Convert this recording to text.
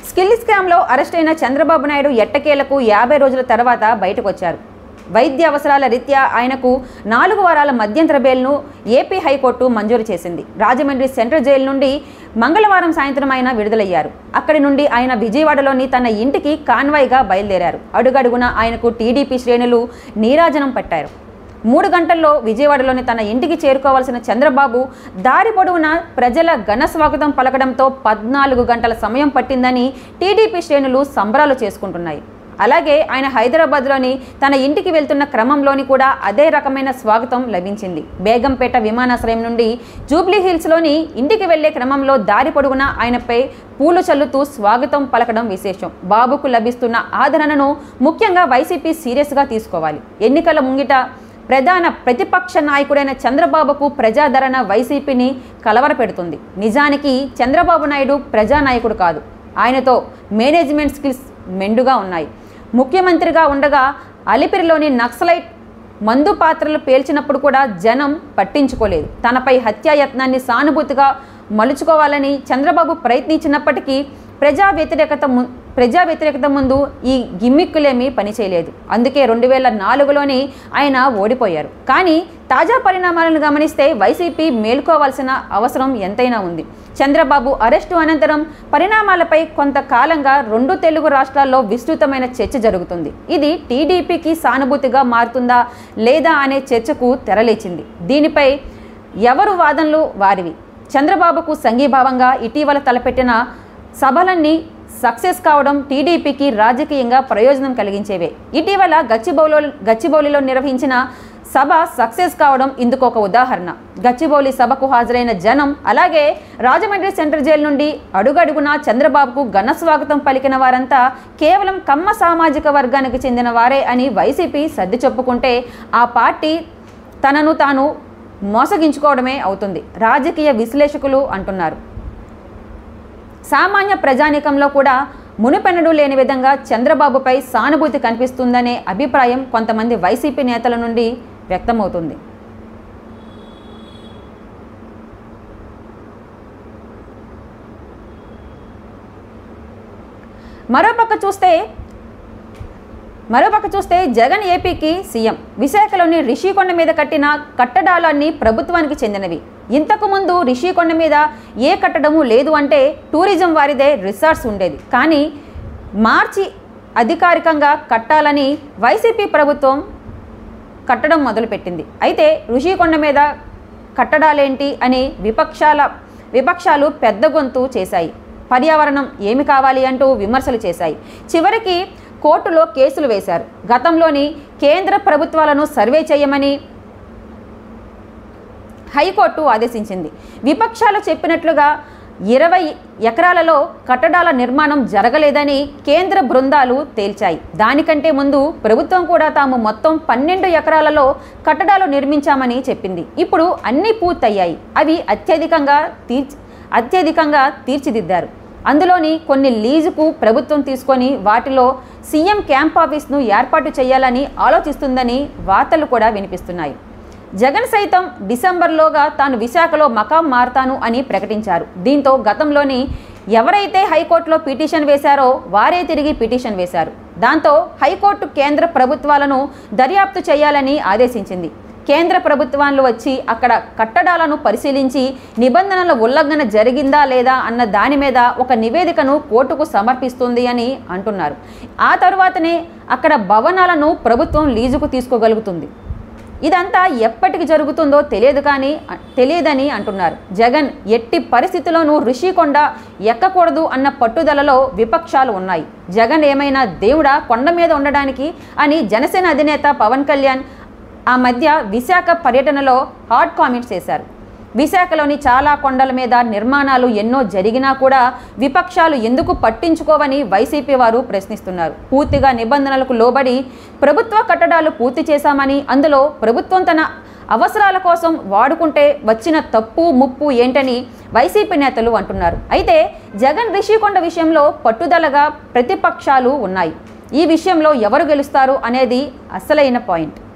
skill స్కామ్లో arrest అయిన చంద్రబాబు నాయుడు ఎట్టకేలకు యాభై రోజుల తర్వాత బయటకు వచ్చారు వైద్య అవసరాల రీత్యా ఆయనకు నాలుగు వారాల మధ్యంతర బెయిల్ను ఏపీ హైకోర్టు మంజూరు చేసింది రాజమండ్రి సెంట్రల్ జైలు నుండి మంగళవారం సాయంత్రం ఆయన విడుదలయ్యారు అక్కడి నుండి ఆయన విజయవాడలోని తన ఇంటికి కాన్వాయ్గా బయలుదేరారు అడుగడుగున ఆయనకు టీడీపీ శ్రేణులు నీరాజనం పట్టారు మూడు గంటల్లో విజయవాడలోని తన ఇంటికి చేరుకోవాల్సిన చంద్రబాబు దారి పొడవునా ప్రజల ఘన స్వాగతం పలకడంతో పద్నాలుగు గంటల సమయం పట్టిందని టీడీపీ శ్రేణులు సంబరాలు చేసుకుంటున్నాయి అలాగే ఆయన హైదరాబాద్లోని తన ఇంటికి వెళ్తున్న క్రమంలోని కూడా అదే రకమైన స్వాగతం లభించింది బేగంపేట విమానాశ్రయం నుండి జూబ్లీ హిల్స్లోని ఇంటికి వెళ్లే క్రమంలో దారి పొడుగునా ఆయనపై పూలు చల్లుతూ స్వాగతం పలకడం విశేషం బాబుకు లభిస్తున్న ఆదరణను ముఖ్యంగా వైసీపీ సీరియస్గా తీసుకోవాలి ఎన్నికల ముంగిట ప్రధాన ప్రతిపక్ష నాయకుడైన చంద్రబాబుకు ప్రజాదరణ వైసీపీని కలవరపెడుతుంది నిజానికి చంద్రబాబు నాయుడు ప్రజానాయకుడు కాదు ఆయనతో మేనేజ్మెంట్ స్కిల్స్ మెండుగా ఉన్నాయి ముఖ్యమంత్రిగా ఉండగా అలిపిరిలోని నక్సలైట్ మందు పాత్రలు పేల్చినప్పుడు కూడా జనం పట్టించుకోలేదు తనపై హత్యాయత్నాన్ని సానుభూతిగా మలుచుకోవాలని చంద్రబాబు ప్రయత్నించినప్పటికీ ప్రజా వ్యతిరేకత ము ప్రజా వ్యతిరేకత ముందు ఈ గిమ్మిక్కులేమీ పనిచేయలేదు అందుకే రెండు వేల నాలుగులోనే ఆయన ఓడిపోయారు కానీ తాజా పరిణామాలను గమనిస్తే వైసీపీ మేల్కోవాల్సిన అవసరం ఎంతైనా ఉంది చంద్రబాబు అరెస్టు అనంతరం పరిణామాలపై కొంతకాలంగా రెండు తెలుగు రాష్ట్రాల్లో విస్తృతమైన చర్చ జరుగుతుంది ఇది టీడీపీకి సానుభూతిగా మారుతుందా లేదా అనే చర్చకు తెరలేచింది దీనిపై ఎవరు వాదనలు వారివి చంద్రబాబుకు సంఘీభావంగా ఇటీవల తలపెట్టిన సభలన్నీ సక్సెస్ కావడం టీడీపీకి రాజకీయంగా ప్రయోజనం కలిగించేవే ఇటీవల గచ్చిబౌలిలో గచ్చిబౌలిలో నిర్వహించిన సభ సక్సెస్ కావడం ఇందుకు ఒక ఉదాహరణ గచ్చిబౌలి సభకు హాజరైన జనం అలాగే రాజమండ్రి సెంట్రల్ జైలు నుండి అడుగడుగునా చంద్రబాబుకు ఘన స్వాగతం పలికిన వారంతా కేవలం కమ్మ సామాజిక వర్గానికి చెందిన వారే అని వైసీపీ సర్ది చెప్పుకుంటే ఆ పార్టీ తనను తాను మోసగించుకోవడమే అవుతుంది రాజకీయ విశ్లేషకులు అంటున్నారు సామాన్య ప్రజానీకంలో కూడా మునుపెన్నడూ లేని విధంగా చంద్రబాబుపై సానుభూతి కనిపిస్తుందనే అభిప్రాయం కొంతమంది వైసీపీ నేతల నుండి వ్యక్తమవుతుంది మరోపక్క చూస్తే మరోపక్క చూస్తే జగన్ ఏపీకి సీఎం విశాఖలోని రిషికొండ మీద కట్టిన కట్టడాలన్నీ ప్రభుత్వానికి చెందినవి ఇంతకు ముందు రిషికొండ మీద ఏ కట్టడము లేదు అంటే టూరిజం వారిదే రిసార్ట్స్ ఉండేది కానీ మార్చి అధికారికంగా కట్టాలని వైసీపీ ప్రభుత్వం కట్టడం మొదలుపెట్టింది అయితే ఋషికొండ మీద కట్టడాలేంటి అని విపక్షాల విపక్షాలు పెద్ద గొంతు చేశాయి పర్యావరణం ఏమి కావాలి అంటూ విమర్శలు చేశాయి చివరికి కోర్టులో కేసులు వేశారు గతంలోని కేంద్ర ప్రభుత్వాలను సర్వే చేయమని హైకోర్టు ఆదేశించింది విపక్షాలు చెప్పినట్లుగా ఇరవై ఎకరాలలో కట్టడాల నిర్మాణం జరగలేదని కేంద్ర బృందాలు తేల్చాయి దానికంటే ముందు ప్రభుత్వం కూడా తాము మొత్తం పన్నెండు ఎకరాలలో కట్టడాలు నిర్మించామని చెప్పింది ఇప్పుడు అన్నీ పూర్తయ్యాయి అవి అత్యధికంగా తీర్చి అత్యధికంగా తీర్చిదిద్దారు అందులోని కొన్ని లీజుకు ప్రభుత్వం తీసుకొని వాటిలో సీఎం క్యాంప్ ఆఫీస్ను ఏర్పాటు చేయాలని ఆలోచిస్తుందని వార్తలు కూడా వినిపిస్తున్నాయి జగన్ సైతం డిసెంబర్లోగా తాను విశాఖలో మకాం మారతాను అని ప్రకటించారు దీంతో గతంలోని ఎవరైతే హైకోర్టులో పిటిషన్ వేశారో వారే తిరిగి పిటిషన్ వేశారు దాంతో హైకోర్టు కేంద్ర ప్రభుత్వాలను దర్యాప్తు చేయాలని ఆదేశించింది కేంద్ర ప్రభుత్వాలు వచ్చి అక్కడ కట్టడాలను పరిశీలించి నిబంధనల ఉల్లంఘన జరిగిందా లేదా అన్న దాని మీద ఒక నివేదికను కోర్టుకు సమర్పిస్తుంది అని అంటున్నారు ఆ తరువాతనే అక్కడ భవనాలను ప్రభుత్వం లీజుకు తీసుకోగలుగుతుంది ఇదంతా ఎప్పటికి జరుగుతుందో తెలియదు కానీ తెలియదని అంటున్నారు జగన్ ఎట్టి పరిస్థితుల్లోనూ ఋషికొండ ఎక్కకూడదు అన్న పట్టుదలలో విపక్షాలు ఉన్నాయి జగన్ ఏమైనా దేవుడా కొండ మీద ఉండడానికి అని జనసేన అధినేత పవన్ కళ్యాణ్ ఆ మధ్య విశాఖ పర్యటనలో హాట్ కామెంట్స్ చేశారు విశాఖలోని చాలా కొండల మీద నిర్మాణాలు ఎన్నో జరిగినా కూడా విపక్షాలు ఎందుకు పట్టించుకోవని వైసీపీ వారు ప్రశ్నిస్తున్నారు పూర్తిగా నిబంధనలకు లోబడి ప్రభుత్వ కట్టడాలు పూర్తి చేశామని అందులో ప్రభుత్వం తన అవసరాల కోసం వాడుకుంటే వచ్చిన తప్పు ముప్పు ఏంటని వైసీపీ నేతలు అంటున్నారు అయితే జగన్ రిషికొండ విషయంలో పట్టుదలగా ప్రతిపక్షాలు ఉన్నాయి ఈ విషయంలో ఎవరు గెలుస్తారు అనేది అసలైన పాయింట్